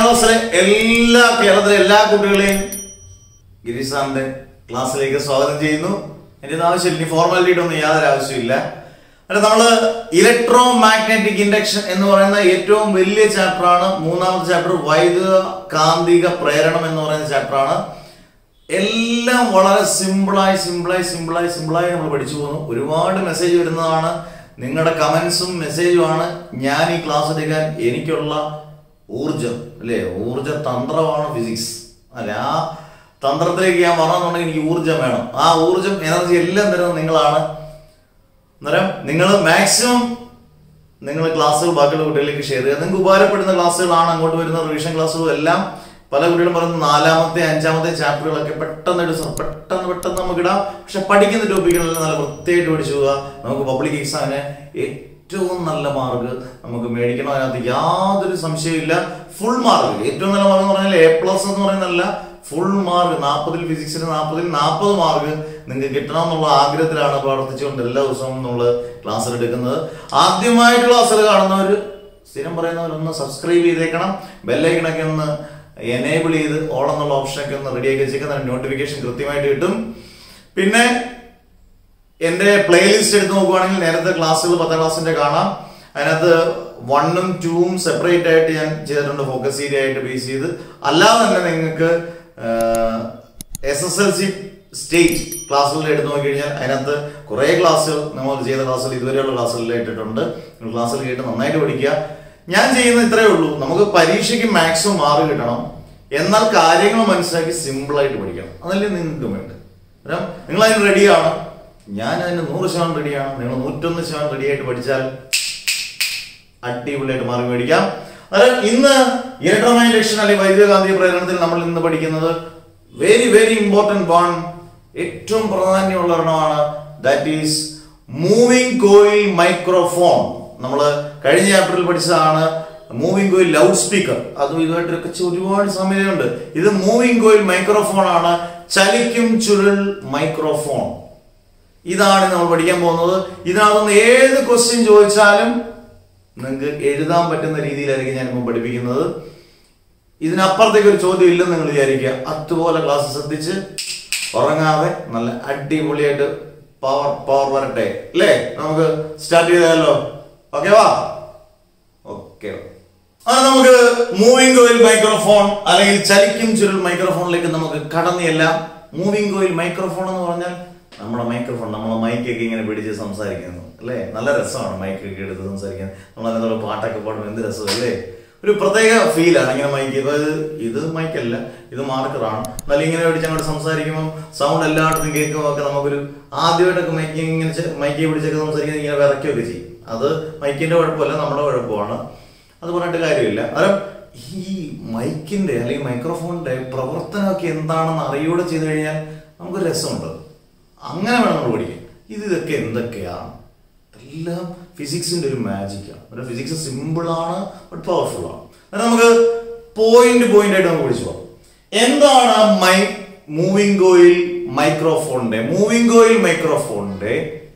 ക്ലാസ്സിലെ എല്ലാ കേരളത്തിലെ എല്ലാ കുട്ടികളെയും ഗിരീഷ് സാറിന്റെ ക്ലാസ്സിലേക്ക് സ്വാഗതം ചെയ്യുന്നു എൻ്റെ ഒന്നും ആവശ്യമില്ല ഇനി ഫോർമാലിറ്റിയുടെ ഒന്നും യാതൊരു ആവശ്യമില്ല അല്ല നമ്മള് ഇലക്ട്രോ മാഗ്നറ്റിക് ഇൻഡക്ഷൻ എന്ന് പറയുന്ന ഏറ്റവും വലിയ ചാപ്റ്ററാണ് മൂന്നാമത്തെ ചാപ്റ്റർ വൈദ്യുത കാന്തിക പ്രേരണം എന്ന് പറയുന്ന ചാപ്റ്ററാണ് എല്ലാം വളരെ സിമ്പിളായി സിമ്പിളായി സിമ്പിളായി സിമ്പിളായി നമ്മൾ പഠിച്ചു പോകുന്നു ഒരുപാട് മെസ്സേജ് വരുന്നതാണ് നിങ്ങളുടെ കമന്റ്സും മെസ്സേജുമാണ് ഞാൻ ഈ ക്ലാസ് എടുക്കാൻ എനിക്കുള്ള ഊർജം അല്ലേ ഊർജ തന്ത്രമാണ് ഫിസിക്സ് അല്ലെ ആ തന്ത്രത്തിലേക്ക് ഞാൻ വരണമെന്നുണ്ടെങ്കിൽ എനിക്ക് ഊർജം വേണം ആ ഊർജം എനർജി എല്ലാം തരുന്നത് നിങ്ങളാണ് അന്നേരം നിങ്ങൾ മാക്സിമം നിങ്ങൾ ക്ലാസ്സുകൾ ബാക്കിയുള്ള കുട്ടികളിലേക്ക് ഷെയർ ചെയ്യുക നിങ്ങൾക്ക് ഉപകാരപ്പെടുന്ന ക്ലാസ്സുകളാണ് അങ്ങോട്ട് വരുന്ന റിവിഷൻ ക്ലാസ്സുകളും എല്ലാം പല കുട്ടികളും പറയുന്ന നാലാമത്തെ അഞ്ചാമത്തെ ചാപ്റ്ററുകളൊക്കെ പെട്ടെന്ന് എടുത്ത് പെട്ടെന്ന് പെട്ടെന്ന് നമുക്ക് ഇടാം പക്ഷെ പഠിക്കുന്ന ടോപ്പിക്കുകളെല്ലാം നല്ല വൃത്തിയായിട്ട് പഠിച്ചു പോവുക നമുക്ക് പബ്ലിക് എക്സാമിന് ഏറ്റവും നല്ല മാർക്ക് നമുക്ക് മേടിക്കണം അതിനകത്ത് യാതൊരു സംശയമില്ല ഫുൾ മാർക്ക് ഏറ്റവും നല്ല മാർക്ക് എന്ന് പറഞ്ഞാൽ എ പ്ലസ് എന്ന് പറയുന്നതല്ല ഫുൾ മാർക്ക് നാൽപ്പതിൽ ഫിസിക്സിന് നാൽപ്പതിൽ നാൽപ്പത് മാർക്ക് നിങ്ങൾക്ക് കിട്ടണം എന്നുള്ള ആഗ്രഹത്തിലാണ് പ്രവർത്തിച്ചുകൊണ്ട് എല്ലാ ദിവസവും നമ്മൾ ക്ലാസ്സിൽ എടുക്കുന്നത് ആദ്യമായിട്ട് ക്ലാസ്സിൽ കാണുന്നവർ സ്ഥിരം പറയുന്നവരൊന്ന് സബ്സ്ക്രൈബ് ചെയ്തേക്കണം ബെല്ലൈക്കണൊക്കെ ഒന്ന് എനേബിൾ ചെയ്ത് ഓൾ എന്നുള്ള ഓപ്ഷനൊക്കെ ഒന്ന് റെഡിയാക്കി വെച്ചേക്കുന്ന നോട്ടിഫിക്കേഷൻ കൃത്യമായിട്ട് കിട്ടും പിന്നെ എന്റെ പ്ലേലിസ്റ്റ് എടുത്ത് നോക്കുവാണെങ്കിൽ നേരത്തെ ക്ലാസ്സുകൾ പത്താം ക്ലാസ്സിന്റെ കാണാം അതിനകത്ത് വണ്ണും ടൂവും സെപ്പറേറ്റ് ആയിട്ട് ഞാൻ ചെയ്തിട്ടുണ്ട് ഫോക്കസ് ഏരിയ ആയിട്ട് ബേസ് ചെയ്ത് അല്ലാതെ തന്നെ നിങ്ങൾക്ക് S S L C state ക്ലാസ്സുകളിൽ എടുത്ത് നോക്കി കഴിഞ്ഞാൽ അതിനകത്ത് കുറേ ക്ലാസ്സുകൾ നമ്മൾ ചെയ്ത ക്ലാസ്സുകൾ ഇതുവരെയുള്ള ക്ലാസ്സുകളിൽ ഇട്ടിട്ടുണ്ട് നിങ്ങൾ ക്ലാസ്സിൽ കേട്ട് നന്നായിട്ട് പഠിക്കുക ഞാൻ ചെയ്യുന്ന ഇത്രയേ ഉള്ളൂ നമുക്ക് പരീക്ഷയ്ക്ക് മാക്സിമം മാർക്ക് കിട്ടണം എന്നാൽ കാര്യങ്ങൾ മനസ്സിലാക്കി സിമ്പിൾ ആയിട്ട് പഠിക്കണം അതല്ലേ നിങ്ങൾക്ക് വേണ്ടത് കാരണം നിങ്ങൾ അതിന് റെഡിയാണ് ഞാൻ അതിന് നൂറ് ശതമാനം റെഡിയാണ് നിങ്ങൾ നൂറ്റൊന്ന് ശതമാനം റെഡി ആയിട്ട് പഠിച്ചാൽ അടിപൊളിയായിട്ട് മാർക്ക് മേടിക്കാം അതായത് ഇന്ന് ഇലക്ട്രോമാഗ്നറ്റിക് ഇലക്ഷൻ അല്ലെങ്കിൽ വൈദ്യുതകാന്തിക പ്രേരണത്തിൽ നമ്മൾ ഇന്ന് പഠിക്കുന്നത് വെരി വെരി ഇമ്പോർട്ടന്റ് വൺ ഏറ്റവും പ്രാധാന്യമുള്ള ഒരെണ്ണമാണ് that is moving coil microphone നമ്മൾ കഴിഞ്ഞ ചാപ്റ്ററിൽ പഠിച്ചതാണ് മൂവിംഗ് കോയിൽ ലൗഡ് സ്പീക്കർ അതും ഇതുമായിട്ടൊക്കെ ചെ- ഒരുപാട് സാമ്യതയുണ്ട് ഇത് മൂവിംഗ് കോയിൽ മൈക്രോഫോൺ ആണ് ചലിക്കും ചുരുൾ മൈക്രോഫോൺ ഇതാണ് നമ്മൾ പഠിക്കാൻ പോകുന്നത് ഇതിനകത്തുനിന്ന് ഏത് ക്വസ്റ്റ്യൻ ചോദിച്ചാലും നിങ്ങൾക്ക് എഴുതാൻ പറ്റുന്ന രീതിയിലായിരിക്കും ഞാനിപ്പോൾ പഠിപ്പിക്കുന്നത് ഇതിനപ്പുറത്തേക്ക് ഒരു ചോദ്യം ഇല്ലെന്ന് നിങ്ങൾ വിചാരിക്കുക അതുപോലെ ക്ലാസ് ശ്രദ്ധിച്ച് ഉറങ്ങാതെ നല്ല അടിപൊളിയായിട്ട് പവർ പവർ വരട്ടെ അല്ലേ നമുക്ക് സ്റ്റാർട്ട് ചെയ്താലോ ഓക്കെ വാ ഓക്കെ അത് നമുക്ക് മൂവിംഗ് കോയിൽ മൈക്രോഫോൺ അല്ലെങ്കിൽ ചലിക്കും ചുരുൾ മൈക്രോഫോണിലേക്ക് നമുക്ക് കടന്നു ചെല്ലാം മൂവിംഗ് കോയിൽ മൈക്രോഫോൺ എന്ന് പറഞ്ഞാൽ നമ്മുടെ മൈക്രോഫോൺ നമ്മളെ മൈക്കൊക്കെ ഇങ്ങനെ പിടിച്ച് സംസാരിക്കുന്നു അല്ലേ നല്ല രസമാണ് മൈക്കൊക്കെ എടുത്ത് സംസാരിക്കാൻ നമ്മൾ അതിനകത്തുള്ള പാട്ടൊക്കെ പാടുമ്പോൾ എന്ത് രസമല്ലേ ഒരു പ്രത്യേക ഫീലാണ് ഇങ്ങനെ മൈക്ക് ഇപ്പൊ ഇത് ഇത് മൈക്കല്ല ഇത് മാർക്കറാണ് എന്നാലും ഇങ്ങനെ പിടിച്ച് അങ്ങോട്ട് സംസാരിക്കുമ്പോൾ സൗണ്ട് എല്ലായിടത്തും കേൾക്കുമ്പോൾ ഒക്കെ നമുക്കൊരു ആദ്യമായിട്ടൊക്കെ മൈക്ക് ഇങ്ങനെ ചെ- മൈക്ക് പിടിച്ചൊക്കെ സംസാരിക്കുന്നത് ഇങ്ങനെ വിറയ്ക്കുകയൊക്കെ ചെയ്യും അത് മൈക്കിന്റെ കുഴപ്പമല്ല നമ്മുടെ കുഴപ്പമാണ് അത് പറഞ്ഞിട്ട് കാര്യമില്ല അന്നേരം ഈ മൈക്കിന്റെ അല്ലെങ്കിൽ മൈക്രോഫോണിന്റെ പ്രവർത്തനമൊക്കെ എന്താണെന്ന് അറിയൂടെ ചെയ്തു കഴിഞ്ഞാൽ നമുക്കൊരു രസമുണ്ട് അങ്ങനെ വേണം നമ്മൾ പഠിക്കാൻ ഇത് ഇതൊക്കെ എന്തൊക്കെയാണ് എല്ലാം ഫിസിക്സിന്റെ ഒരു മാജിക്കാണ് ഒരു ഫിസിക്സ് സിമ്പിൾ ആണ് ബട്ട് പവർഫുൾ ആണ് അന്നേരം നമുക്ക് പോയിന്റ് പോയിന്റ് ആയിട്ട് നമുക്ക് പഠിച്ചു പോകാം എന്താണ് മൈ മൂവിംഗ് കോയിൽ മൈക്രോഫോണിന്റെ മൂവിംഗ് കോയിൽ മൈക്രോഫോണിന്റെ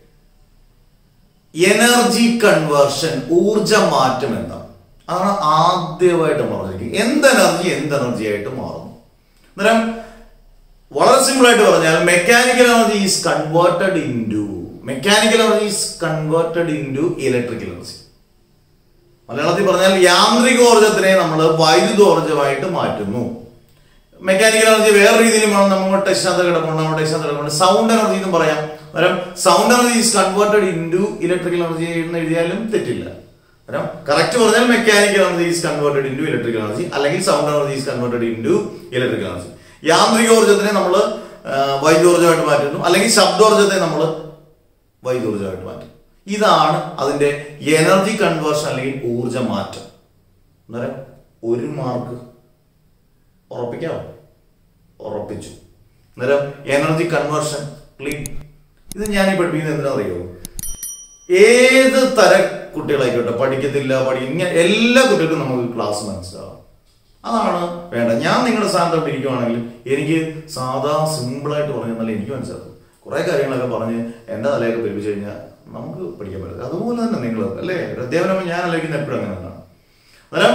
എനർജി കൺവേർഷൻ ഊർജ മാറ്റം എന്താണ് അതാണ് ആദ്യമായിട്ട് പറഞ്ഞിരിക്കുന്നത് എന്ത് എനർജി എന്ത് എനർജി ആയിട്ട് മാറുന്നു അന്നേരം വളരെ സിമ്പിൾ ആയിട്ട് പറഞ്ഞാൽ mechanical energy is converted into mechanical energy is converted into electrical energy മലയാളത്തിൽ പറഞ്ഞാൽ യാന്ത്രികോർജത്തിനെ നമ്മൾ വൈദ്യുതോർജ്ജമായിട്ട് മാറ്റുന്നു മെക്കാനിക്കൽ എനർജി വേറെ രീതിയിലും വേണം നമ്മൾ ടെസ്റ്റാത്ത കിടപ്പുണ്ട് നമ്മുടെ ടെസ്റ്റാത്ത കിടപ്പുണ്ട് സൗണ്ട് എനർജി എന്നും പറയാം അന്നേരം sound energy is converted into electrical energy എന്ന് എഴുതിയാലും തെറ്റില്ല അന്നേരം കറക്റ്റ് പറഞ്ഞാൽ mechanical energy is converted into electrical energy അല്ലെങ്കിൽ sound energy is converted into electrical energy യാന്ത്രികോർജ്ജത്തിനെ നമ്മൾ വൈദ്യോർജ്ജമായിട്ട് മാറ്റുന്നു അല്ലെങ്കിൽ ശബ്ദോർജ്ജത്തെ നമ്മൾ വൈദ്യോർജ്ജമായിട്ട് മാറ്റും ഇതാണ് അതിന്റെ എനർജി കൺവേർഷൻ അല്ലെങ്കിൽ ഊർജ മാറ്റം അന്നേരം ഒരു മാർക്ക് ഉറപ്പിക്കാമോ ഉറപ്പിച്ചു അന്നേരം എനർജി കൺവേർഷൻ ക്ലീൻ ഇത് ഞാൻ ഈ പഠിപ്പിക്കുന്നത് എന്തിനാണെന്നറിയോ ഏത് തരം കുട്ടികളായിക്കോട്ടെ പഠിക്കത്തില്ല പഠി ഇങ്ങനെ എല്ലാ കുട്ടികൾക്കും നമുക്ക് ക്ലാസ് മനസ്സിലാവും അതാണ് വേണ്ട ഞാൻ നിങ്ങളുടെ സ്ഥാനത്തോട്ട് ഇരിക്കുവാണെങ്കിൽ എനിക്ക് സാധാ സിമ്പിളായിട്ട് പറഞ്ഞു തന്നാൽ എനിക്ക് മനസ്സിലാക്കും കുറെ കാര്യങ്ങളൊക്കെ പറഞ്ഞ് എൻ്റെ തലയൊക്കെ പെരുപ്പിച്ചു കഴിഞ്ഞാൽ നമുക്ക് പഠിക്കാൻ പറ്റില്ല അതുപോലെ തന്നെ നിങ്ങൾ അല്ലേ അധ്യാപനം ഞാൻ ആലോചിക്കുന്ന എപ്പോഴും അങ്ങനെ തന്നെയാണ് അന്നേരം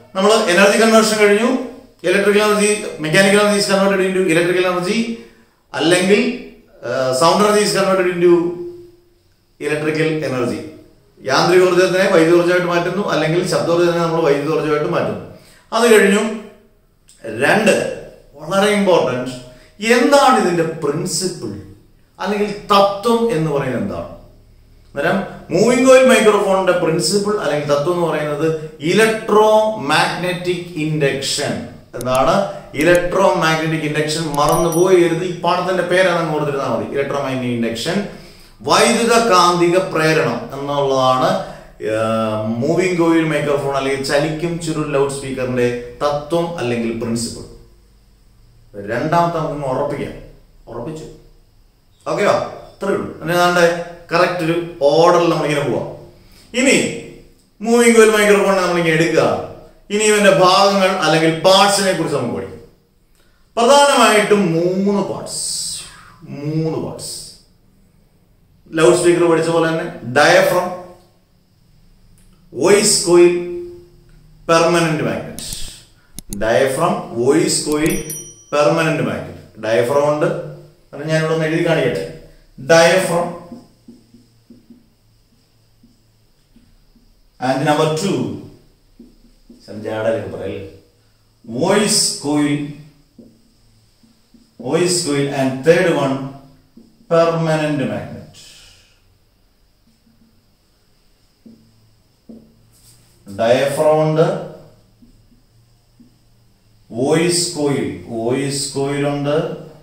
നമ്മൾ എനർജി കൺവേർഷൻ കഴിഞ്ഞു electrical energy mechanical energy is converted into electrical energy അല്ലെങ്കിൽ sound energy is converted into electrical energy യാന്ത്രികോർജ്ജത്തിനെ വൈദ്യുതോർജ്ജമായിട്ട് മാറ്റുന്നു അല്ലെങ്കിൽ ശബ്ദോർജ്ജത്തിനെ നമ്മൾ വൈദ്യുതോർജ്ജമായിട്ട് മാറ്റുന്നു അത് കഴിഞ്ഞു രണ്ട് വളരെ ഇമ്പോർട്ടൻറ്റ് എന്താണ് ഇതിന്റെ പ്രിൻസിപ്പിൾ അല്ലെങ്കിൽ തത്വം എന്ന് പറയുന്നത് എന്താണ് അന്നേരം മൂവിംഗ് കോയിൽ മൈക്രോഫോണിന്റെ പ്രിൻസിപ്പിൾ അല്ലെങ്കിൽ തത്വം എന്ന് പറയുന്നത് ഇലക്ട്രോ മാഗ്നറ്റിക് ഇൻഡക്ഷൻ എന്താണ് ഇലക്ട്രോ മാഗ്നറ്റിക് ഇൻഡക്ഷൻ മറന്നു പോയത് ഈ പാഠത്തിന്റെ പേരാണെന്ന് ഓർത്തിരുന്നാൽ മതി ഇലക്ട്രോ മാഗ്നറ്റിക് ഇൻഡക്ഷൻ വൈദ്യുത കാന്തിക പ്രേരണം എന്നുള്ളതാണ് മൂവിംഗ് കോയിൽ മൈക്രോഫോൺ അല്ലെങ്കിൽ ചലിക്കും ചുരുൾ ലൗഡ് സ്പീക്കറിന്റെ തത്വം അല്ലെങ്കിൽ പ്രിൻസിപ്പിൾ രണ്ടാമത്തെ നമുക്ക് ഉറപ്പിക്കാം ഉറപ്പിച്ചു ഓക്കെയോ അത്രേ ഉള്ളൂ അതിനാണ്ട് കറക്റ്റ് ഒരു ഓർഡറിൽ നമ്മളിങ്ങനെ പോവാം ഇനി മൂവിംഗ് കോയിൽ മൈക്രോഫോണിനെ നമ്മളിങ്ങനെ എടുക്കുക ഇനി ഇവന്റെ ഭാഗങ്ങൾ അല്ലെങ്കിൽ പാർട്സിനെ കുറിച്ച് നമുക്ക് പഠിക്കും പ്രധാനമായിട്ടും മൂന്ന് പാർട്സ് മൂന്ന് പാർട്സ് ലൗഡ് സ്പീക്കർ പഠിച്ച പോലെ തന്നെ diaphragm voice coil permanent magnet diaphragm voice coil permanent magnet diaphragm ഉണ്ട് അത് ഞാൻ ഇവിടെ ഒന്ന് എഴുതി കാണിക്കട്ടെ ഡയഫ്രം ആൻഡ് നമ്പർ ടു സഞ്ചാടലൊക്കെ പറയല്ലേ voice coil voice coil and third one permanent magnet diaphragm ഉണ്ട് വോയിസ് കോയിൽ വോയിസ് കോയിൽ ഉണ്ട്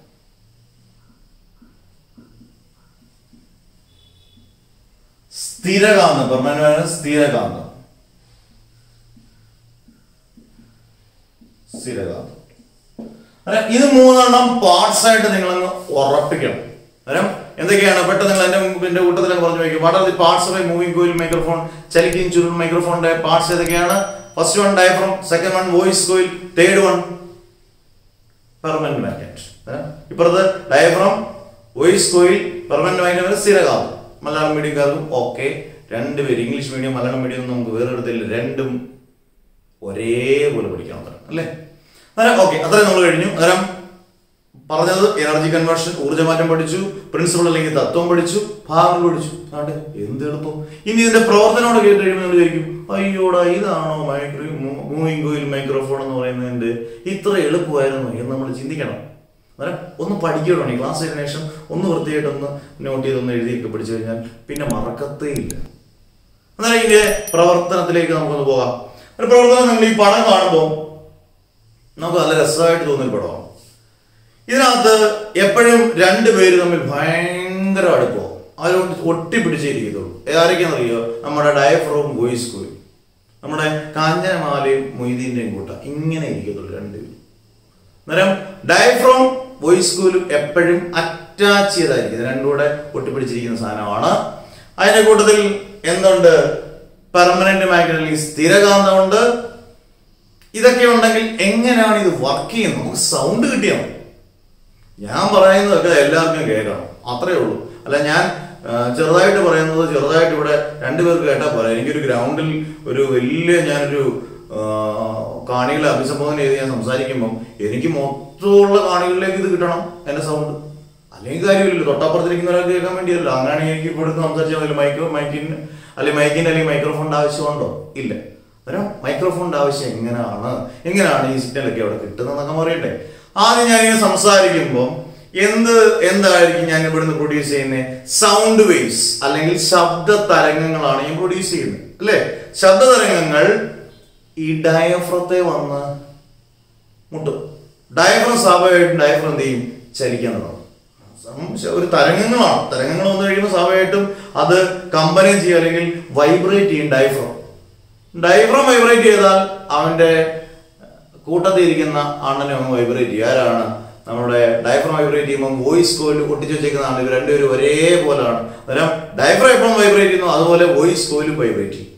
സ്ഥിരകാന്തം പെർമനന്റ് സ്ഥിരകാന്തം സ്ഥിരകാന്തം അല്ല ഇത് മൂന്നെണ്ണം പാർട്സ് ആയിട്ട് നിങ്ങൾ അങ്ങ് ഉറപ്പിക്കണം അന്നേരം എന്തൊക്കെയാണ് പെട്ടെന്ന് നിങ്ങൾ എന്റെ മുമ്പിന്റെ കൂട്ടത്തിൽ പറഞ്ഞു വയ്ക്കും what are the parts of a moving coil microphone ചലിക്കും ചുരുൾ മൈക്രോഫോണിന്റെ പാർട്സ് ഏതൊക്കെയാണ് first one diaphragm second one voice coil third one permanent magnet ഇപ്പുറത്ത് diaphragm voice coil permanent magnet സ്ഥിരകാന്തം മലയാളം മീഡിയംകാർക്കും ഓക്കെ രണ്ടുപേരും ഇംഗ്ലീഷ് മീഡിയം മലയാളം മീഡിയം ഒന്നും നമുക്ക് വേറെ എടുത്തില്ല രണ്ടും ഒരേപോലെ പഠിക്കണം അത്ര അല്ലേ അന്നേരം ഓക്കെ അത്രയും നമ്മൾ കഴിഞ്ഞു അന്നേരം പറഞ്ഞത് എനർജി കൺവേർഷൻ ഊർജ്ജമാറ്റം പഠിച്ചു പ്രിൻസിപ്പിൾ അല്ലെങ്കിൽ തത്വം പഠിച്ചു ഭാഗങ്ങൾ പഠിച്ചു ആട്ടെ എന്ത് എളുപ്പം ഇനി ഇതിന്റെ പ്രവർത്തനോട് കേട്ട് കഴിയുമ്പോൾ നമ്മൾ വിചാരിക്കും അയ്യോടാ ഇതാണോ മൈക്രോ മൂവിംഗ് കോയിൽ മൈക്രോഫോൺ എന്ന് പറയുന്നതിന്റെ ഇത്ര എളുപ്പമായിരുന്നു എന്ന് നമ്മൾ ചിന്തിക്കണം അന്നേരം ഒന്ന് പഠിക്കണം ഈ ക്ലാസ് കഴിഞ്ഞ ശേഷം ഒന്ന് വൃത്തിയായിട്ട് ഒന്ന് നോട്ട് ചെയ്ത് ഒന്ന് എഴുതിയൊക്കെ പഠിച്ചു കഴിഞ്ഞാൽ പിന്നെ മറക്കത്തേ ഇല്ല അന്നേരം ഇതിന്റെ പ്രവർത്തനത്തിലേക്ക് നമുക്കൊന്ന് പോകാം ഒരു പ്രവർത്തനം നിങ്ങൾ ഈ പടം കാണുമ്പോൾ നമുക്ക് നല്ല രസമായിട്ട് തോന്നുന്ന പടമാണ് ഇതിനകത്ത് എപ്പോഴും രണ്ടുപേര് തമ്മിൽ ഭയങ്കര അടുപ്പവും അവരോട് ഒട്ടിപ്പിടിച്ചിരിക്കത്തുള്ളൂ ആരൊക്കെയാണെന്നറിയോ നമ്മുടെ ഡയഫ്രോം വോയിസ് കോയിൽ നമ്മുടെ കാഞ്ചനമാലയും മൊയ്തീന്റെയും കൂട്ട ഇങ്ങനെ ഇരിക്കത്തുള്ളൂ രണ്ടുപേരും അന്നേരം ഡയഫ്രോം വോയിസ് കോയിലും എപ്പോഴും അറ്റാച്ച് ചെയ്തായിരിക്കും ഇത് രണ്ടും കൂടെ ഒട്ടിപ്പിടിച്ചിരിക്കുന്ന സാധനമാണ് അതിന്റെ കൂട്ടത്തിൽ എന്തുണ്ട് പെർമനന്റ് മാഗ്നറ്റിക് സ്ഥിരകാന്തമുണ്ട് ഇതൊക്കെ ഉണ്ടെങ്കിൽ എങ്ങനെയാണ് ഇത് വർക്ക് ചെയ്യുന്നത് നമുക്ക് സൗണ്ട് കിട്ടിയാൽ മതി ഞാൻ പറയുന്നതൊക്കെ എല്ലാവർക്കും കേൾക്കണം അത്രേ ഉള്ളൂ അല്ല ഞാൻ ആ, ചെറുതായിട്ട് പറയുന്നത് ചെറുതായിട്ട് ഇവിടെ രണ്ടുപേർക്ക് കേട്ടാൽ പോലെ എനിക്കൊരു ഗ്രൗണ്ടിൽ ഒരു വലിയ ഞാനൊരു ആ, കാണികളെ അഭിസംബോധന ചെയ്ത് ഞാൻ സംസാരിക്കുമ്പോൾ എനിക്ക് മൊത്തമുള്ള കാണികളിലേക്ക് ഇത് കിട്ടണം എന്റെ സൗണ്ട് അല്ലെങ്കിൽ കാര്യമില്ലല്ലോ തൊട്ടപ്പുറത്തിരിക്കുന്ന ഒരാൾക്ക് കേൾക്കാൻ വേണ്ടിയല്ലോ അങ്ങനെയാണെങ്കിൽ എനിക്ക് ഇപ്പോൾ എടുത്ത് സംസാരിച്ചാൽ മതി മൈക്രോ മൈക്കിന് അല്ലെങ്കിൽ മൈക്കിന് അല്ലെങ്കിൽ മൈക്രോഫോണിന്റെ ആവശ്യമുണ്ടോ ഇല്ല അന്നേരം മൈക്രോഫോണിന്റെ ആവശ്യം എങ്ങനെയാണ് എങ്ങനെയാണ് ഈ സിഗ്നലൊക്കെ അവിടെ കിട്ടുന്നതെന്നൊക്കെ പറയട്ടെ ആദ്യം ഞാനിങ്ങനെ സംസാരിക്കുമ്പോൾ എന്ത് എന്തായിരിക്കും ഞാൻ ഇവിടുന്ന് പ്രൊഡ്യൂസ് ചെയ്യുന്നത് സൗണ്ട് വേവ്സ് അല്ലെങ്കിൽ ശബ്ദ തരംഗങ്ങളാണ് ഞാൻ പ്രൊഡ്യൂസ് ചെയ്യുന്നത് അല്ലേ ശബ്ദ തരംഗങ്ങൾ ഈ ഡയഫ്രത്തെ വന്ന് മുട്ടും ഡയഫ്രം സ്വാഭാവികമായിട്ടും ഡയഫ്രം എന്ത് ചെയ്യും ചലിക്കാൻ തുടങ്ങും സം- ഒരു തരംഗങ്ങളാണ് തരംഗങ്ങൾ വന്നു കഴിയുമ്പോൾ സ്വാഭാവികമായിട്ടും അത് കമ്പനി ചെയ്യും അല്ലെങ്കിൽ വൈബ്രേറ്റ് ചെയ്യും ഡയഫ്രം ഡയഫ്രം വൈബ്രേറ്റ് ചെയ്താൽ അവന്റെ കൂട്ടത്തിൽ ഇരിക്കുന്ന അണ്ണനെ ഒന്ന് വൈബ്രേറ്റ് ചെയ്യും ആരാണ് നമ്മുടെ ഡയഫ്രം വൈബ്രേറ്റ് ചെയ്യുമ്പോൾ വോയിസ് കോയിൽ ഒട്ടിച്ചു വെച്ചേക്കുന്നതാണ് ഇവർ രണ്ടുപേരും ഒരേപോലെയാണ് അന്നേരം ഡയഫ്രം എപ്പം വൈബ്രേറ്റ് ചെയ്യുന്നു അതുപോലെ വോയിസ് കോയിലും വൈബ്രേറ്റ് ചെയ്യും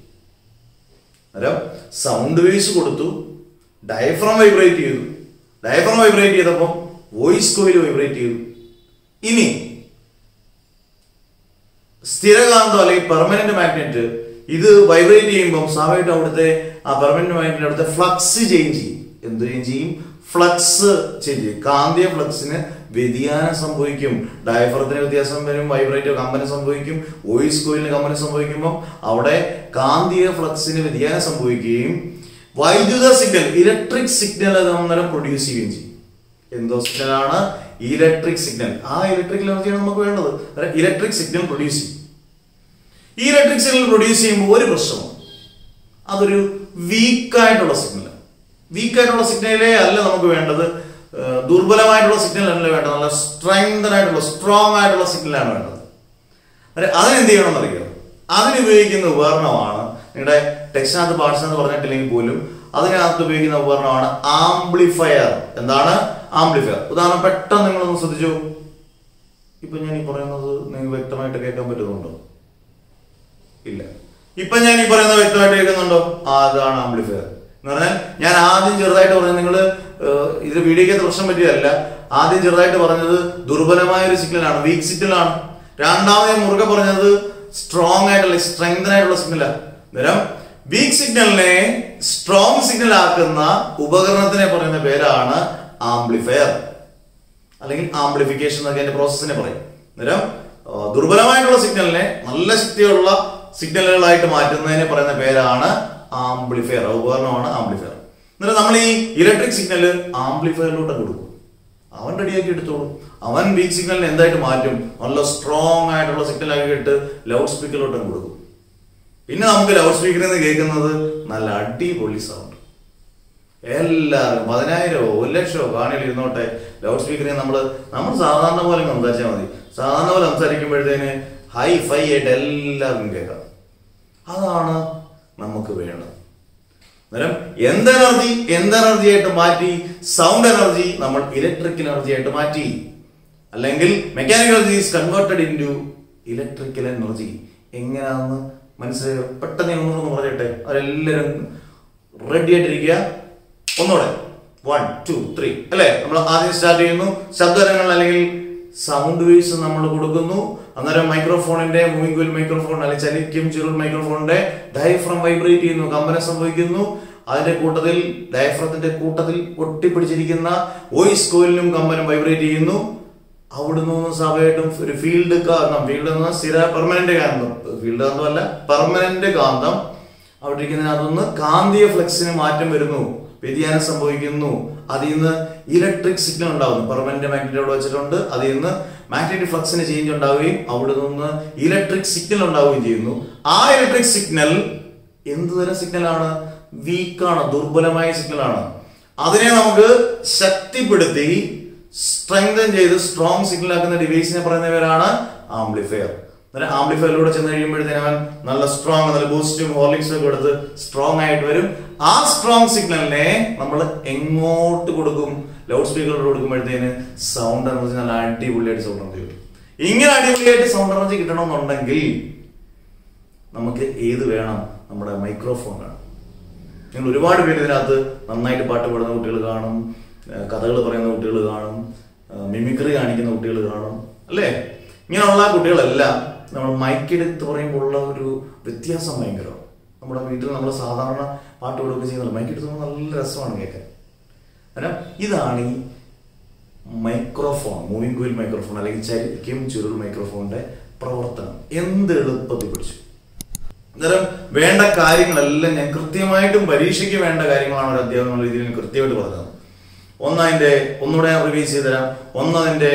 അന്നേരം സൗണ്ട് വേവ്സ് കൊടുത്തു ഡയഫ്രം വൈബ്രേറ്റ് ചെയ്തു ഡയഫ്രം വൈബ്രേറ്റ് ചെയ്തപ്പോൾ വോയിസ് കോയിൽ വൈബ്രേറ്റ് ചെയ്തു ഇനി സ്ഥിരകാന്തം അല്ലെങ്കിൽ പെർമനന്റ് മാഗ്നറ്റ് ഇത് വൈബ്രേറ്റ് ചെയ്യുമ്പോൾ സ്വാഭാവികമായിട്ടും അവിടുത്തെ ആ പെർമനന്റ് മാഗ്നറ്റിന്റെ അവിടുത്തെ ഫ്ലക്സ് ചേഞ്ച് ചെയ്യും എന്ത് ചേഞ്ച് ചെയ്യും ഫ്ലക്സ് ചേഞ്ച് ചെയ്യും കാന്തിക ഫ്ലക്സിന് വ്യതിയാനം സംഭവിക്കും ഡയഫ്രത്തിന് വ്യത്യാസം വരും വൈബ്രേറ്റോ കമ്പനം സംഭവിക്കും വോയിസ് കോയിലിന് കമ്പനം സംഭവിക്കുമ്പോൾ അവിടെ കാന്തിക ഫ്ലക്സിന് വ്യതിയാനം സംഭവിക്കുകയും വൈദ്യുത സിഗ്നൽ ഇലക്ട്രിക് സിഗ്നൽ അത് അന്നേരം പ്രൊഡ്യൂസ് ചെയ്യുകയും ചെയ്യും എന്തോ സിഗ്നലാണ് ഇലക്ട്രിക് സിഗ്നൽ ആ ഇലക്ട്രിക് എനർജിയാണ് നമുക്ക് വേണ്ടത് ഇലക്ട്രിക് സിഗ്നൽ പ്രൊഡ്യൂസ് ചെയ്യും ഈ ഇലക്ട്രിക് സിഗ്നൽ പ്രൊഡ്യൂസ് ചെയ്യുമ്പോൾ ഒരു പ്രശ്നം അതൊരു വീക്കായിട്ടുള്ള സിഗ്നൽ വീക്കായിട്ടുള്ള സിഗ്നലേ അല്ല നമുക്ക് വേണ്ടത് ഏഹ് ദുർബലമായിട്ടുള്ള സിഗ്നൽ അല്ല വേണ്ടത് നല്ല സ്ട്രെങ്തൻ ആയിട്ടുള്ള സ്ട്രോങ് ആയിട്ടുള്ള സിഗ്നലാണ് വേണ്ടത് അതെ അതിനെന്ത് ചെയ്യണമെന്ന് അറിയോ അതിന് ഉപയോഗിക്കുന്ന ഉപകരണമാണ് നിങ്ങളുടെ ടെക്സ്റ്റിനകത്ത് പാഠ്സിനകത്ത് പറഞ്ഞിട്ടില്ലെങ്കിൽ പോലും അതിനകത്ത് ഉപയോഗിക്കുന്ന ഉപകരണമാണ് ആംപ്ലിഫയർ എന്താണ് ആംപ്ലിഫയർ ഉദാഹരണം പെട്ടെന്ന് നിങ്ങളൊന്ന് ശ്രദ്ധിച്ചു ഇപ്പൊ ഞാൻ ഈ പറയുന്നത് നിങ്ങൾക്ക് വ്യക്തമായിട്ട് കേൾക്കാൻ പറ്റുന്നുണ്ടോ ഇല്ല ഇപ്പൊ ഞാൻ ഈ പറയുന്നത് വ്യക്തമായിട്ട് കേൾക്കുന്നുണ്ടോ ആ അതാണ് ആംപ്ലിഫയർ എന്ന് പറഞ്ഞാൽ ഞാൻ ആദ്യം ചെറുതായിട്ട് പറഞ്ഞത് നിങ്ങൾ ഇത് വീഡിയോക്കകത്ത് പ്രശ്നം പറ്റിയതല്ല ആദ്യം ചെറുതായിട്ട് പറഞ്ഞത് ദുർബലമായ ഒരു സിഗ്നലാണ് വീക്ക് സിഗ്നലാണ് രണ്ടാമത് ഞാൻ മുറുകെ പറഞ്ഞത് സ്ട്രോങ് ആയിട്ടുള്ള സ്ട്രെങ്തൻ ആയിട്ടുള്ള സിഗ്നലാണ് അന്നേരം വീക്ക് സിഗ്നലിനെ സ്ട്രോങ് സിഗ്നൽ ആക്കുന്ന ഉപകരണത്തിനെ പറയുന്ന പേരാണ് ആംപ്ലിഫയർ അല്ലെങ്കിൽ ആംപ്ലിഫിക്കേഷൻ എന്നൊക്കെ അതിന്റെ പ്രോസസ്സിനെ പറയും അന്നേരം ആ, ദുർബലമായിട്ടുള്ള സിഗ്നലിനെ നല്ല ശക്തിയുള്ള സിഗ്നലുകളായിട്ട് മാറ്റുന്നതിനെ പറയുന്ന പേരാണ് ആംപ്ലിഫയർ ഉപകരണമാണ് ആംപ്ലിഫയർ എന്നിട്ട് നമ്മൾ ഈ ഇലക്ട്രിക് സിഗ്നൽ ആംപ്ലിഫയറിലോട്ട് കൊടുക്കും അവൻ റെഡിയാക്കി എടുത്തോളും അവൻ വീക്ക് സിഗ്നലിനെ എന്തായിട്ട് മാറ്റും നല്ല സ്ട്രോങ് ആയിട്ടുള്ള സിഗ്നൽ ആക്കി ഇട്ട് ലൗഡ് സ്പീക്കറിലോട്ടും കൊടുക്കും പിന്നെ നമുക്ക് ലൗഡ് സ്പീക്കറിൽ നിന്ന് കേൾക്കുന്നത് നല്ല അടിപൊളി സൗണ്ട് എല്ലാവരും പതിനായിരമോ ഒരു ലക്ഷമോ കാണിയിൽ ഇരുന്നോട്ടെ ലൗഡ് സ്പീക്കറിൽ നമ്മൾ നമ്മൾ സാധാരണ പോലെ സംസാരിച്ചാൽ മതി സാധാരണ പോലെ സംസാരിക്കുമ്പോഴത്തേന് ഹൈ ഫൈ ആയിട്ട് എല്ലാവർക്കും കേൾക്കാം അതാണ് നമുക്ക് വേണ്ടത് അന്നേരം എന്ത് എനർജി എന്ത് എനർജി ആയിട്ട് മാറ്റി സൗണ്ട് എനർജി നമ്മൾ ഇലക്ട്രിക് എനർജി ആയിട്ട് മാറ്റി അല്ലെങ്കിൽ mechanical energy is converted into electrical energy എങ്ങനെയാണെന്ന് മനസ്സിലായോ പെട്ടെന്ന് ഞാൻ ഒന്നുകൂടെ ഒന്ന് പറഞ്ഞിട്ടെ അവരെല്ലാവരും റെഡി ആയിട്ടിരിക്കുക ഒന്നുകൂടെ വൺ ടു ത്രീ അല്ലെ നമ്മൾ ആദ്യം സ്റ്റാർട്ട് ചെയ്യുന്നു ശബ്ദതരങ്ങൾ അല്ലെങ്കിൽ സൗണ്ട് വേവ്സ് നമ്മൾ കൊടുക്കുന്നു അന്നേരം മൈക്രോഫോണിന്റെ മൂവിംഗ് കോയിൽ മൈക്രോഫോൺ അല്ലെങ്കിൽ ചലിക്കും ചുരുൾ മൈക്രോഫോണിന്റെ ഡയഫ്രം വൈബ്രേറ്റ് ചെയ്യുന്നു കമ്പനം സംഭവിക്കുന്നു അതിന്റെ കൂട്ടത്തിൽ ഡയഫ്രത്തിന്റെ കൂട്ടത്തിൽ ഒട്ടിപ്പിടിച്ചിരിക്കുന്ന വോയിസ് കോയിലിനും കമ്പനം വൈബ്രേറ്റ് ചെയ്യുന്നു അവിടുന്ന് നിന്ന് സ്വാഭാവികമായിട്ടും ഒരു ഫീൽഡ് കാന്തം ഫീൽഡ് എന്ന സ്ഥിര പെർമനന്റ് കാന്തം ഫീൽഡ് കാന്തമല്ല പെർമനന്റ് കാന്തം അവിടെ ഇരിക്കുന്നതിനകത്തുനിന്ന് കാന്തിക ഫ്ലക്സിന് മാറ്റം വരുന്നു വ്യതിയാനം സംഭവിക്കുന്നു അതിൽ നിന്ന് ഇലക്ട്രിക് സിഗ്നൽ ഉണ്ടാകുന്നു പെർമനന്റ് മാഗ്നറ്റ് അവിടെ വെച്ചിട്ടുണ്ട് അതിൽ നിന്ന് മാഗ്നറ്റിക് ഫ്ലക്സിന് ചേഞ്ച് ഉണ്ടാവുകയും അവിടെ നിന്ന് ഇലക്ട്രിക് സിഗ്നൽ ഉണ്ടാവുകയും ചെയ്യുന്നു ആ ഇലക്ട്രിക് സിഗ്നൽ എന്ത് തരം സിഗ്നലാണ് വീക്കാണ് ദുർബലമായ സിഗ്നലാണ് അതിനെ നമുക്ക് ശക്തിപ്പെടുത്തി സ്ട്രെങ്തൻ ചെയ്ത് സ്ട്രോങ് സിഗ്നൽ ആക്കുന്ന ഡിവൈസിനെ പറയുന്ന പേരാണ് ആംപ്ലിഫയർ അന്നേരം ആംപ്ലിഫയറിലൂടെ ചെന്ന് കഴിയുമ്പോഴത്തേനും അവൻ നല്ല സ്ട്രോങ് നല്ല ബൂസ്റ്റും ഹോർലിക്സും ഒക്കെ കൊടുത്ത് സ്ട്രോങ് ആയിട്ട് വരും ആ സ്ട്രോങ് സിഗ്നലിനെ നമ്മൾ എങ്ങോട്ട് കൊടുക്കും ലൗഡ് സ്പീക്കറിൽ കൊടുക്കുമ്പോഴത്തേന് സൗണ്ട് എനർജി നല്ല അടിപൊളിയായിട്ട് സൗണ്ട് എനർജി കിട്ടും ഇങ്ങനെ അടിപൊളിയായിട്ട് സൗണ്ട് എനർജി കിട്ടണമെന്നുണ്ടെങ്കിൽ നമുക്ക് ഏത് വേണം നമ്മുടെ മൈക്രോഫോൺ വേണം നിങ്ങൾ ഒരുപാട് പേര് ഇതിനകത്ത് നന്നായിട്ട് പാട്ട് പാടുന്ന കുട്ടികൾ കാണും കഥകൾ പറയുന്ന കുട്ടികൾ കാണും മിമിക്രി കാണിക്കുന്ന കുട്ടികൾ കാണും അല്ലേ ഇങ്ങനെയുള്ള കുട്ടികളെല്ലാം നമ്മൾ മൈക്കെടുത്ത് പറയുമ്പോൾ ഉള്ള ഒരു വ്യത്യാസം ഭയങ്കരമാണ് നമ്മുടെ വീട്ടിൽ നമ്മൾ സാധാരണ പാട്ട് പാടുകയൊക്കെ ചെയ്യുന്നത് മൈക്കെടുത്ത് പറയുമ്പോൾ നല്ല രസമാണ് കേൾക്കാൻ കാരണം ഇതാണ് ഈ മൈക്രോഫോൺ മൂവിംഗ് കോയിൽ മൈക്രോഫോൺ അല്ലെങ്കിൽ ചരിക്കും ചുരുൾ മൈക്രോഫോണിന്റെ പ്രവർത്തനം എന്ത് എളുപ്പത്തിൽ പിടിച്ചു അന്നേരം വേണ്ട കാര്യങ്ങളെല്ലാം ഞാൻ കൃത്യമായിട്ടും പരീക്ഷയ്ക്ക് വേണ്ട കാര്യങ്ങളാണ് ഒരു അധ്യാപനം എന്ന രീതിയിൽ ഞാൻ കൃത്യമായിട്ട് പറഞ്ഞത് ഒന്ന് അതിന്റെ ഒന്നുകൂടെ ഞാൻ റിവൈസ് ചെയ്ത് തരാം ഒന്ന് അതിന്റെ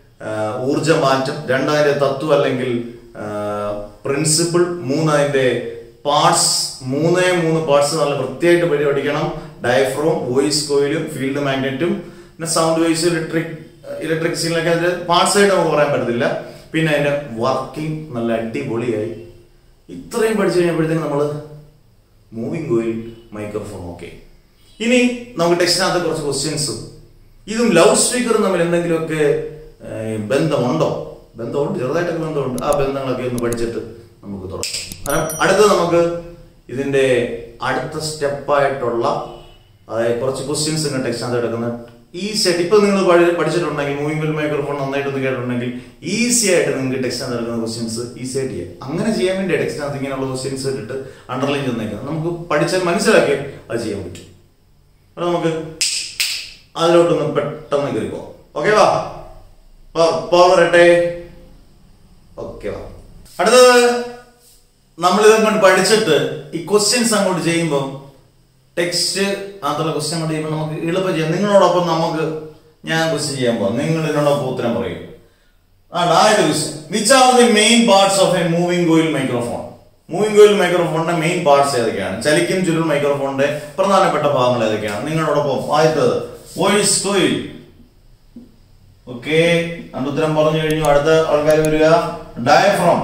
ഊർജ മാറ്റം രണ്ട് അതിന്റെ തത്വം അല്ലെങ്കിൽ പ്രിൻസിപ്പിൾ മൂന്ന് അതിന്റെ പാർട്സ് മൂന്നേ മൂന്ന് പാർട്സ് നല്ല വൃത്തിയായിട്ട് പരി പഠിക്കണം ഡയഫ്രോം വോയിസ് കോയിലും ഫീൽഡ് മാഗ്നറ്റും പിന്നെ സൗണ്ട് വോയിസ് ഇലക്ട്രിക് ഇലക്ട്രിക് സിഗ്നലൊക്കെ അതിന്റെ പാർട്സ് ആയിട്ട് നമുക്ക് പറയാൻ പറ്റത്തില്ല പിന്നെ അതിന്റെ വർക്കിംഗ് നല്ല അടിപൊളിയായി ഇത്രയും പഠിച്ചു കഴിഞ്ഞപ്പോഴത്തേക്കും നമ്മൾ മൂവിംഗ് കോയിൽ മൈക്രോഫോൺ ഓക്കെ ഇനി നമുക്ക് ടെക്സ്റ്റിനകത്ത് കുറച്ച് ക്വസ്റ്റ്യൻസും ഇതും ലൗഡ് സ്പീക്കറും തമ്മിൽ എന്തെങ്കിലുമൊക്കെ ഏഹ്, ബന്ധമുണ്ടോ ബന്ധമുണ്ട് ചെറുതായിട്ടൊക്കെ ബന്ധമുണ്ട് ആ ബന്ധങ്ങളൊക്കെ ഒന്ന് പഠിച്ചിട്ട് നമുക്ക് തുടങ്ങാം കാരണം അടുത്തത് നമുക്ക് ഇതിന്റെ അടുത്ത സ്റ്റെപ്പായിട്ടുള്ള അതായത് കുറച്ച് ക്വസ്റ്റ്യൻസ് ഇങ്ങനെ ടെക്സ്റ്റിനകത്ത് എടുക്കുന്ന ഈസി ആയിട്ട് ഇപ്പൊ നിങ്ങൾ പഠിച്ചിട്ടുണ്ടെങ്കിൽ മൂവിംഗ് വിൽ മൈക്രോഫോൺ നന്നായിട്ടൊന്ന് കേട്ടിട്ടുണ്ടെങ്കിൽ ഈസി ആയിട്ട് നിങ്ങൾക്ക് ടെക്സ്റ്റ് നൽകുന്ന ക്വസ്റ്റ്യൻസ് ഈസി ആയിട്ട് ചെയ്യാം അങ്ങനെ ചെയ്യാൻ വേണ്ടി ടെക്സ്റ്റിനകത്ത് ഇങ്ങനെയുള്ള ക്വസ്റ്റ്യൻസ് ഇട്ടിട്ട് അണ്ടർലൈൻ ചെയ്യുന്നേക്കാം നമുക്ക് പഠിച്ചാൽ മനസ്സിലാക്കി അത് ചെയ്യാൻ പറ്റും അപ്പൊ നമുക്ക് അതിലോട്ടൊന്ന് പെട്ടെന്ന് കയറി പോവാം ഓക്കെ വാ പോ വരട്ടെ ഓക്കെ വാ അടുത്തത് നമ്മൾ ഇതങ്ങോട്ട് പഠിച്ചിട്ട് ഈ ക്വസ്റ്റ്യൻസ് അങ്ങോട്ട് ചെയ്യുമ്പോൾ ടെക്സ്റ്റ് അതുള്ള ക്വസ്റ്റ്യൻ അങ്ങോട്ട് ചെയ്യുമ്പോൾ നമുക്ക് എളുപ്പം ചെയ്യാം നിങ്ങളോടൊപ്പം നമുക്ക് ഞാൻ ക്വസ്റ്റ്യൻ ചെയ്യാൻ പോവാം നിങ്ങൾ ഇതിനോടൊപ്പം ഉത്തരം പറയും ആണ് ആദ്യത്തെ question which are the main parts of a moving coil microphone moving coil മൈക്രോഫോണിന്റെ മെയിൻ പാർട്സ് ഏതൊക്കെയാണ് ചലിക്കും ചുരുൾ മൈക്രോഫോണിന്റെ പ്രധാനപ്പെട്ട ഭാഗങ്ങൾ ഏതൊക്കെയാണ് നിങ്ങളോടൊപ്പം ആദ്യത്തത് വോയിസ് കോയിൽ ഓക്കെ ഉത്തരം പറഞ്ഞു കഴിഞ്ഞു അടുത്ത ആൾക്കാർ വരിക ഡയഫ്രം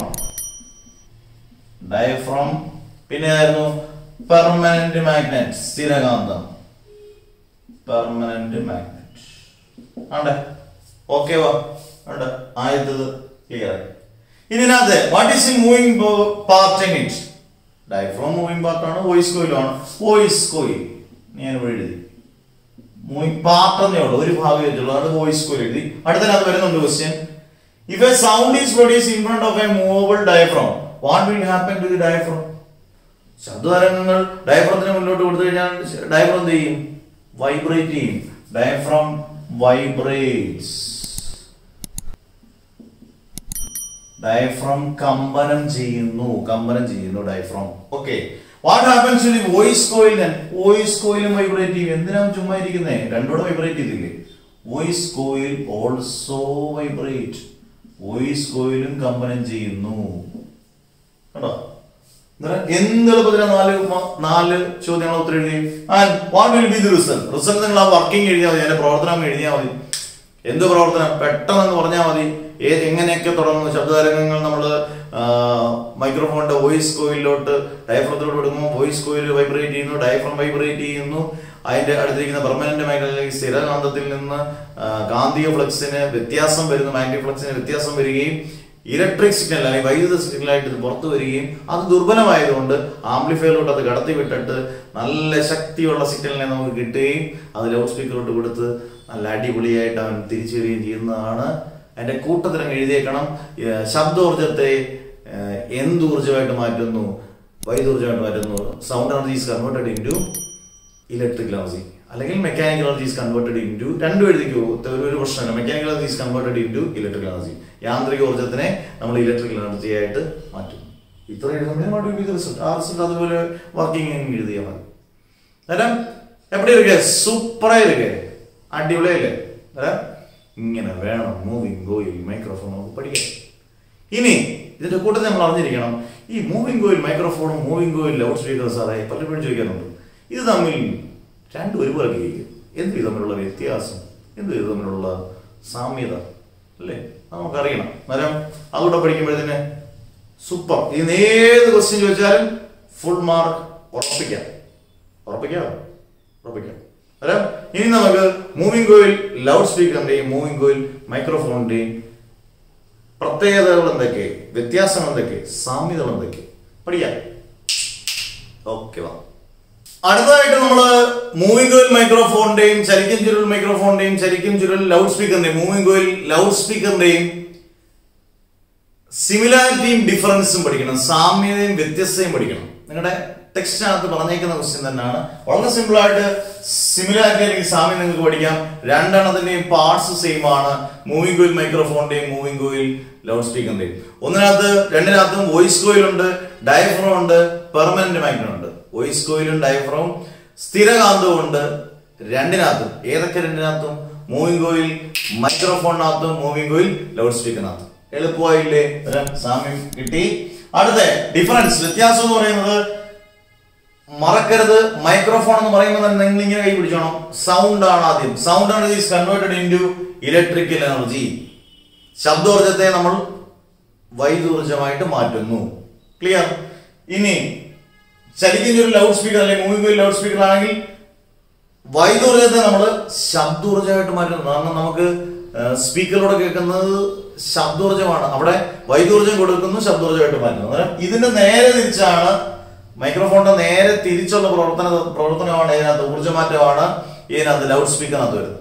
ഡയഫ്രം പിന്നെ ആയിരുന്നു പെർമനന്റ് മാഗ്നറ്റ് സ്ഥിരകാന്തം പെർമനന്റ് മാഗ്നറ്റ് ആണ്ടെ ഓക്കെ വാ ഉണ്ട് ആദ്യത്തത് ക്ലിയർ ഇതിനകത്ത് what is in moving part in it diaphragm moving പാർട്ടാണ് വോയിസ് കോയിലാണ് വോയിസ് കോയിൽ ഞാൻ ഇവിടെ എഴുതി മൂവിംഗ് പാർട്ട് എന്നേ ഉള്ളൂ ഒരു ഭാഗം വെച്ചുള്ളൂ അത് വോയിസ് കോയിൽ എഴുതി അടുത്തതിനകത്ത് വരുന്നുണ്ട് question if a sound is produce in front of a movable diaphragm what will happen to the diaphragm ശബ്ദതരംഗങ്ങൾ ഡയഫ്രത്തിന് മുന്നോട്ട് കൊടുത്തു കഴിഞ്ഞാൽ ഡയഫ്രം എന്ത് ചെയ്യും വൈബ്രേറ്റ് ചെയ്യും ഡയഫ്രം വൈബ്രേറ്റ്സ് ഡയഫ്രം കമ്പനം ചെയ്യുന്നു കമ്പനം ചെയ്യുന്നു diaphragm okay what happens to the voice coil voice കോയിലും വൈബ്രേറ്റ് ചെയ്യും എന്തിനാണ് ചുമ്മാ ഇരിക്കുന്നേ രണ്ടോടെ വൈബ്രേറ്റ് ചെയ്തില്ലേ voice coil also vibrate voice കോയിലും കമ്പനം ചെയ്യുന്നു കണ്ടോ എന്ത് എളുപ്പത്തിലാണ് നാല് മ- നാല് ചോദ്യങ്ങൾ ഉത്തരം എഴുതി and what will be the result result നിങ്ങൾ ആ വർക്കിംഗ് എഴുതിയാൽ മതി അതിന്റെ പ്രവർത്തനം എഴുതിയാൽ മതി എന്ത് പ്രവർത്തനം പെട്ടെന്ന് പറഞ്ഞാൽ മതി ഏത് എങ്ങനെയൊക്കെ തുടങ്ങുന്നു ശബ്ദതരംഗങ്ങൾ നമ്മൾ മൈക്രോഫോണിന്റെ വോയിസ് കോയിലോട്ട് ഡയഫ്രത്തിലോട്ട് വിടുമ്പോൾ വോയിസ് കോയിൽ വൈബ്രേറ്റ് ചെയ്യുന്നു ഡയഫ്രം വൈബ്രേറ്റ് ചെയ്യുന്നു അതിന്റെ അടുത്തിരിക്കുന്ന പെർമനന്റ് മാഗ്നറ്റിലേക്ക് സ്ഥിരകാന്തത്തിൽ നിന്ന് ആ, കാന്തിക ഫ്ലക്സിന് വ്യത്യാസം വരുന്നു മാഗ്നറ്റിക് ഫ്ലക്സിന് വ്യത്യാസം വരികയും ഇലക്ട്രിക് സിഗ്നൽ അല്ലെങ്കിൽ വൈദ്യുത സിഗ്നലായിട്ട് ഇത് പുറത്തു വരികയും അത് ദുർബലമായതുകൊണ്ട് ആംപ്ലിഫയറിലോട്ട് അത് കടത്തി വിട്ടിട്ട് നല്ല ശക്തിയുള്ള സിഗ്നലിനെ നമുക്ക് കിട്ടുകയും അത് ലൗഡ് സ്പീക്കറിലോട്ട് കൊടുത്ത് നല്ല അടിപൊളിയായിട്ട് അവൻ തിരിച്ചു വരികയും ചെയ്യുന്നതാണ് അതിന്റെ കൂട്ടത്തിലും എഴുതിയേക്കണം ഏർ ശബ്ദോർജത്തെ ഏർ എന്ത് ഊർജ്ജമായിട്ട് മാറ്റുന്നു വൈദ്യുർജ്ജമായിട്ട് മാറ്റുന്നു sound energy is converted into electric energy അല്ലെങ്കിൽ mechanical energy is converted into രണ്ടും എഴുതിക്കോ ഒരു ഒരു പ്രശ്നമില്ല mechanical energy is converted into electric energy യാന്ത്രിക ഊർജ്ജത്തിനെ നമ്മൾ ഇലക്ട്രിക്കൽ എനർജി ആയിട്ട് മാറ്റും ഇത്ര എഴുതുമ്പോൾ റിസൾട്ട് ആ റിസൾട്ട് അതുപോലെ വർക്കിംഗ് എഴുതിയാൽ മതി അന്നേരം എപ്പടി ഇരിക്കെ സൂപ്പറായി ഇരിക്കെ അടിപൊളിയല്ലേ അന്നേരം ഇങ്ങനെ വേണം മൂവിങ് ഗോയിൽ മൈക്രോഫോൺ നമുക്ക് പഠിക്കാം ഇനി ഇതിന്റെ കൂട്ടത്തിൽ നമ്മൾ അറിഞ്ഞിരിക്കണം ഈ മൂവിംഗ് കോയിൽ മൈക്രോഫോണും മൂവിംഗ് കോയിൽ ലൗഡ് സ്പീക്കർ സാറേ പലപ്പോഴും ചോദിക്കാറുണ്ട് ഇത് തമ്മിൽ രണ്ടും ഒരുപോലെ കേൾക്കും എന്ത് ഇത് തമ്മിലുള്ള വ്യത്യാസം എന്ത് ഇത് തമ്മിലുള്ള സാമ്യത അല്ലേ അത് നമുക്കറിയണം അന്നേരം അതുകൂടെ പഠിക്കുമ്പോഴത്തേന് സൂപ്പർ ഇതിന് ഏത് ക്വസ്റ്റ്യൻ ചോദിച്ചാലും ഫുൾ മാർക്ക് ഉറപ്പിക്കാം ഉറപ്പിക്കാം ഉറപ്പിക്കാം അന്നേരം ഇനി നമുക്ക് മൂവിംഗ് കോയിൽ ലൗഡ് സ്പീക്കറിന്റെയും മൂവിംഗ് കോയിൽ മൈക്രോഫോണിന്റെയും പ്രത്യേകതകൾ എന്തൊക്കെ വ്യത്യാസങ്ങൾ എന്തൊക്കെ സാമ്യതകൾ എന്തൊക്കെ പഠിക്കാം ഓക്കെ വാ അടുത്തതായിട്ട് നമ്മൾ മൂവിംഗ് കോയിൽ മൈക്രോഫോണിന്റെയും ചലിക്കും ചുരുൾ മൈക്രോഫോണിന്റെയും ചലിക്കും ചുരുൾ ലൗഡ് സ്പീക്കറിന്റെയും മൂവിംഗ് കോയിൽ ലൗഡ് സ്പീക്കറിന്റെയും സിമിലാരിറ്റിയും ഡിഫറൻസും പഠിക്കണം സാമ്യതയും വ്യത്യസ്തയും പഠിക്കണം നിങ്ങളുടെ ടെക്സ്റ്റിനകത്ത് പറഞ്ഞേക്കുന്ന ക്വസ്റ്റ്യൻ തന്നെയാണ് വളരെ സിമ്പിൾ ആയിട്ട് സിമിലാരിറ്റി അല്ലെങ്കിൽ സാമ്യം നിങ്ങൾക്ക് പഠിക്കാം രണ്ടെണ്ണത്തിന്റെയും പാർട്സ് സെയിം ആണ് മൂവിംഗ് കോയിൽ മൈക്രോഫോണിന്റെയും മൂവിംഗ് കോയിൽ ലൗഡ് സ്പീക്കറിന്റെയും ഒന്നിനകത്ത് രണ്ടിനകത്തും വോയിസ് കോയിൽ ഉണ്ട് ഡയഫ്രം ഉണ്ട് പെർമനന്റ് മാഗ്നറ്റ് ഉണ്ട് വോയിസ് കോയിലും ഡയഫ്രവും സ്ഥിരകാന്തവും ഉണ്ട് രണ്ടിനകത്തും ഏതൊക്കെ രണ്ടിനകത്തും മൂവിംഗ് കോയിൽ മൈക്രോഫോണിനകത്തും മൂവിംഗ് കോയിൽ ലൗഡ് സ്പീക്കറിനകത്തും എളുപ്പമായില്ലേ ഒരു സാമ്യം കിട്ടി അടുത്ത ഡിഫറൻസ് വ്യത്യാസം എന്ന് പറയുന്നത് മറക്കരുത് മൈക്രോഫോൺ എന്ന് പറയുമ്പോൾ തന്നെ നിങ്ങൾ ഇങ്ങനെ കൈ പിടിച്ചോണം സൗണ്ട് ആണ് ആദ്യം sound energy is converted into electrical energy ശബ്ദോർജത്തെ നമ്മൾ വൈദ്യുർജമായിട്ട് മാറ്റുന്നു ക്ലിയർ ഇനി ചലിക്കുന്ന ഒരു ലൗഡ് സ്പീക്കർ അല്ലെങ്കിൽ മൂവിംഗ് ഒരു ലൗഡ് സ്പീക്കർ ആണെങ്കിൽ വൈദ്യുർജത്തെ നമ്മൾ ശബ്ദോർജമായിട്ട് മാറ്റുന്നു കാരണം നമുക്ക് സ്പീക്കറിലൂടെ കേൾക്കുന്നത് ശബ്ദോർജമാണ് അവിടെ വൈദ്യുർജം കൊടുക്കുന്നു ശബ്ദോർജമായിട്ട് മാറ്റുന്നു അന്നേരം ഇതിന്റെ നേരെ തിരിച്ചാണ് മൈക്രോഫോണിന്റെ നേരെ തിരിച്ചുള്ള പ്രവർത്തന പ്രവർത്തനമാണ് ഇതിനകത്ത് ഊർജ്ജമാറ്റമാണ് ഇതിനകത്ത് ലൗഡ് സ്പീക്കറിനകത്ത് വരുന്നത്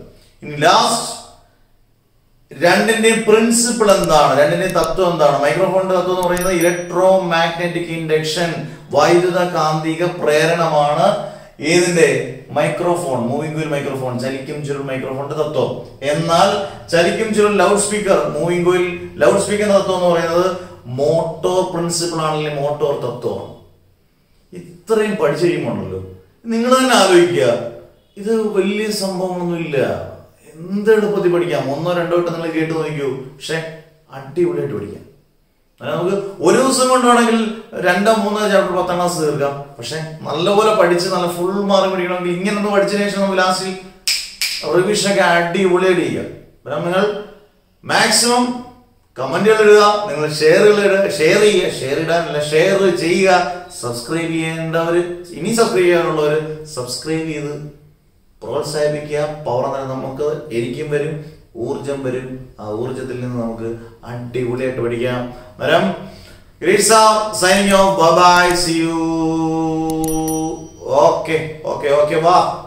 ഇനി ലാസ്റ്റ് രണ്ടിന്റെയും പ്രിൻസിപ്പിൾ എന്താണ് രണ്ടിന്റെയും തത്വം എന്താണ് മൈക്രോഫോണിന്റെ തത്വം എന്ന് പറയുന്നത് ഇലക്ട്രോ മാഗ്നറ്റിക് ഇൻഡക്ഷൻ വൈദ്യുത കാന്തിക പ്രേരണമാണ് ഏതിന്റെ മൈക്രോഫോൺ മൂവിംഗ് കോയിൽ മൈക്രോഫോൺ ചലിക്കും ചുരുൾ മൈക്രോഫോണിന്റെ തത്വം എന്നാൽ ചലിക്കും ചുരുൾ loud speaker moving coil loud സ്പീക്കറിന്റെ തത്വം എന്ന് പറയുന്നത് മോട്ടോർ പ്രിൻസിപ്പിൾ ആണെങ്കിൽ മോട്ടോർ തത്വമാണ് ഇത്രയും പഠിച്ചു കഴിയുമ്പോണ്ടല്ലോ നിങ്ങൾ തന്നെ ആലോചിക്കുക ഇത് വലിയ സംഭവമൊന്നുമില്ല എന്ത് എളുപ്പത്തിൽ പഠിക്കാം ഒന്നോ രണ്ടോ വട്ടം നിങ്ങൾ കേട്ട് നോക്കിക്കൂ പക്ഷെ അടിപൊളിയായിട്ട് പഠിക്കാം അതായത് നമുക്ക് ഒരു ദിവസം കൊണ്ട് വേണമെങ്കിൽ രണ്ടോ മൂന്നോ ചാപ്റ്റർ പത്താം ക്ലാസ് തീർക്കാം പക്ഷെ നല്ലപോലെ പഠിച്ച് നല്ല ഫുൾ മാർക്ക് പഠിക്കണമെങ്കിൽ ഇങ്ങനെ ഒന്ന് പഠിച്ചതിന് ശേഷം നമുക്ക് ലാസ്റ്റിൽ റിവിഷൻ ഒക്കെ അടിപൊളിയായിട്ട് ചെയ്യുക അന്നേരം നിങ്ങൾ മാക്സിമം കമന്റുകൾ ഇടുക നിങ്ങൾ ഷെയറുകൾ ഇടുക ഷെയർ ചെയ്യുക ഷെയർ ഇടാനല്ല ഷെയർ ചെയ്യുക സബ്സ്ക്രൈബ് ചെയ്യേണ്ടവർ ഇനി സബ്സ്ക്രൈബ് ചെയ്യാനുള്ളവർ സബ്സ്ക്രൈബ് ചെയ്ത് പ്രോത്സാഹിപ്പിക്കുക പവർ തന്നെ നമുക്ക് എനിക്കും വരും ഊർജം വരും ആ ഊർജത്തിൽ നിന്ന് നമുക്ക് അടിപൊളിയായിട്ട് പഠിക്കാം വരം great signing off bye see you okay okay okay വാ